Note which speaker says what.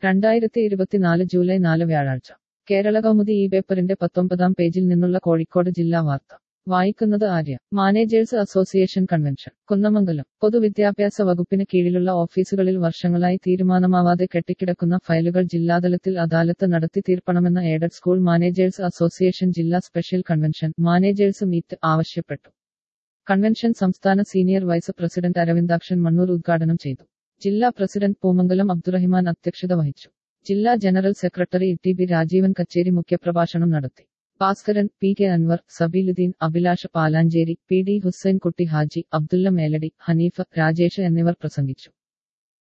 Speaker 1: രണ്ടായിരത്തി ഇരുപത്തിനാല് ജൂലൈ നാല് വ്യാഴാഴ്ച കേരള കൗമുദി ഈ പേപ്പറിന്റെ പത്തൊമ്പതാം പേജിൽ നിന്നുള്ള കോഴിക്കോട് ജില്ലാ വാർത്ത വായിക്കുന്നത് Arya managers association convention Kunnamangalam പൊതുവിദ്യാഭ്യാസ വകുപ്പിന് കീഴിലുള്ള ഓഫീസുകളിൽ വർഷങ്ങളായി തീരുമാനമാവാതെ കെട്ടിക്കിടക്കുന്ന ഫയലുകൾ ജില്ലാതലത്തിൽ അദാലത്ത് നടത്തി തീർപ്പണമെന്ന എയ്ഡഡ് സ്കൂൾ മാനേജേഴ്സ് അസോസിയേഷൻ ജില്ലാ സ്പെഷ്യൽ കൺവെൻഷൻ മാനേജേഴ്സ് മീറ്റ് ആവശ്യപ്പെട്ടു കൺവെൻഷൻ സംസ്ഥാന senior vice president Aravindakshan Mannur ഉദ്ഘാടനം ചെയ്തു ജില്ലാ പ്രസിഡന്റ് പൂമംഗലം അബ്ദുറഹിമാൻ അധ്യക്ഷത വഹിച്ചു ജില്ലാ general secretary T B Rajeevan Kacheri മുഖ്യപ്രഭാഷണം നടത്തി Bhaskaran P K Anwar Sabeeluddeen Abhilash Palancheri P D Hussain Kutty Haji Abdulla Meladi Haneefa Rajesh എന്നിവർ പ്രസംഗിച്ചു